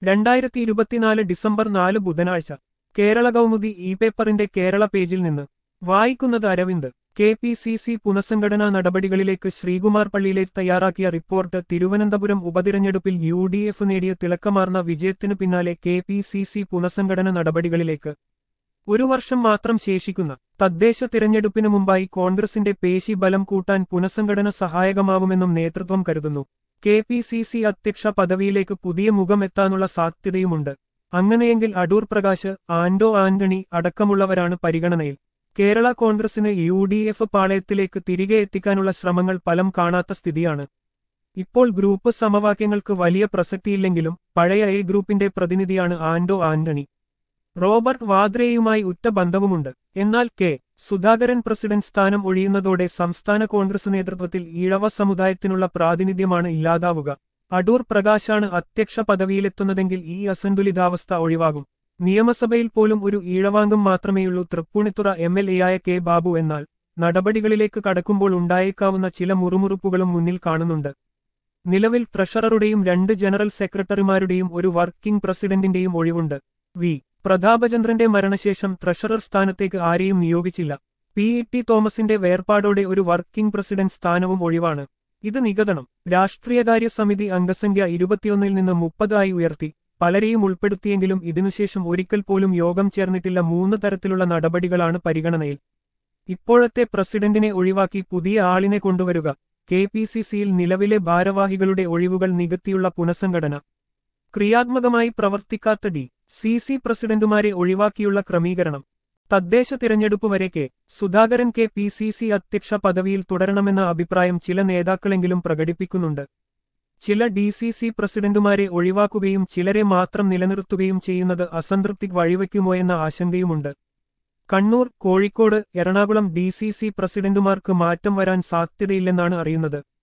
രണ്ടായിരത്തി ഇരുപത്തിനാല് ഡിസംബർ നാല് ബുധനാഴ്ച കേരള കൗമുദി ഇ പേപ്പറിന്റെ കേരള പേജിൽ നിന്ന് വായിക്കുന്നത് Aravind K P C C പുനഃസംഘടനാ നടപടികളിലേക്ക് ശ്രീകുമാർ പള്ളിയിലെ തയ്യാറാക്കിയ റിപ്പോർട്ട് തിരുവനന്തപുരം ഉപതിരഞ്ഞെടുപ്പിൽ യു ഡി എഫ് നേടിയ തിളക്കമാർന്ന വിജയത്തിനു പിന്നാലെ കെ പി സി സി പുനഃസംഘടന നടപടികളിലേക്ക് ഒരു വർഷം മാത്രം ശേഷിക്കുന്ന തദ്ദേശ തിരഞ്ഞെടുപ്പിനു മുമ്പായി കോൺഗ്രസിന്റെ പേശി ബലം കൂട്ടാൻ പുനഃസംഘടന സഹായകമാവുമെന്നും നേതൃത്വം കരുതുന്നു കെ പി സി സി അധ്യക്ഷ പദവിയിലേക്ക് പുതിയ മുഖം എത്താനുള്ള സാധ്യതയുമുണ്ട് അങ്ങനെയെങ്കിൽ അടൂർ പ്രകാശ് ആന്റോ ആന്റണി അടക്കമുള്ളവരാണ് പരിഗണനയിൽ കേരള കോൺഗ്രസിന് യു ഡി എഫ് പാളയത്തിലേക്ക് തിരികെ എത്തിക്കാനുള്ള ശ്രമങ്ങൾ ഫലം കാണാത്ത സ്ഥിതിയാണ് ഇപ്പോൾ ഗ്രൂപ്പ് സമവാക്യങ്ങൾക്ക് വലിയ പ്രസക്തിയില്ലെങ്കിലും പഴയ എ ഗ്രൂപ്പിന്റെ പ്രതിനിധിയാണ് ആന്റോ ആന്റണി റോബർട്ട് വാദ്രയുമായി ഉറ്റ ബന്ധവുമുണ്ട് എന്നാൽ കെ സുധാകരൻ പ്രസിഡന്റ് സ്ഥാനം ഒഴിയുന്നതോടെ സംസ്ഥാന കോൺഗ്രസ് നേതൃത്വത്തിൽ ഈഴവ സമുദായത്തിനുള്ള പ്രാതിനിധ്യമാണ് ഇല്ലാതാവുക അടൂർ പ്രകാശാണ് അധ്യക്ഷ പദവിയിലെത്തുന്നതെങ്കിൽ ഈ അസന്തുലിതാവസ്ഥ ഒഴിവാകും നിയമസഭയിൽ പോലും ഒരു ഈഴവാംഗം മാത്രമേയുള്ളൂ തൃപ്പൂണിത്തുറ എം എൽ എയായ കെ ബാബു എന്നാൽ നടപടികളിലേക്ക് കടക്കുമ്പോൾ ഉണ്ടായേക്കാവുന്ന ചില മുറുമുറുപ്പുകളും മുന്നിൽ കാണുന്നുണ്ട് നിലവിൽ ട്രഷററുടെയും രണ്ട് ജനറൽ സെക്രട്ടറിമാരുടെയും ഒരു വർക്കിംഗ് പ്രസിഡന്റിന്റെയും ഒഴിവുണ്ട് വി പ്രതാപചന്ദ്രന്റെ മരണശേഷം ട്രഷറർ സ്ഥാനത്തേക്ക് ആരെയും നിയോഗിച്ചില്ല പി ഇ ടി തോമസിന്റെ വേർപാടോടെ ഒരു വർക്കിംഗ് പ്രസിഡന്റ് സ്ഥാനവും ഒഴിവാണ് ഇത് നികതണം രാഷ്ട്രീയകാര്യ സമിതി അംഗസംഖ്യ ഇരുപത്തിയൊന്നിൽ നിന്ന് മുപ്പതായി ഉയർത്തി പലരെയും ഉൾപ്പെടുത്തിയെങ്കിലും ഇതിനുശേഷം ഒരിക്കൽ പോലും യോഗം ചേർന്നിട്ടില്ല മൂന്ന് തരത്തിലുള്ള നടപടികളാണ് പരിഗണനയിൽ ഇപ്പോഴത്തെ പ്രസിഡന്റിനെ ഒഴിവാക്കി പുതിയ ആളിനെ കൊണ്ടുവരുക കെ പി സി സിയിൽ നിലവിലെ ഭാരവാഹികളുടെ ഒഴിവുകൾ നികത്തിയുള്ള പുനഃസംഘടന ക്രിയാത്മകമായി പ്രവർത്തിക്കാത്ത ഡി സി സി പ്രസിഡന്റുമാരെ ഒഴിവാക്കിയുള്ള ക്രമീകരണം തദ്ദേശ തിരഞ്ഞെടുപ്പ് വരെ K Sudhakaran K P C C അധ്യക്ഷ പദവിയിൽ തുടരണമെന്ന അഭിപ്രായം ചില നേതാക്കളെങ്കിലും പ്രകടിപ്പിക്കുന്നുണ്ട് ചില ഡി സി സി പ്രസിഡന്റുമാരെ ഒഴിവാക്കുകയും ചിലരെ മാത്രം നിലനിർത്തുകയും ചെയ്യുന്നത് അസംതൃപ്തി വഴിവെക്കുമോ എന്ന ആശങ്കയുമുണ്ട് Kannur Kozhikode Ernakulam D C C പ്രസിഡന്റുമാർക്ക് മാറ്റം വരാൻ സാധ്യതയില്ലെന്നാണ് അറിയുന്നത്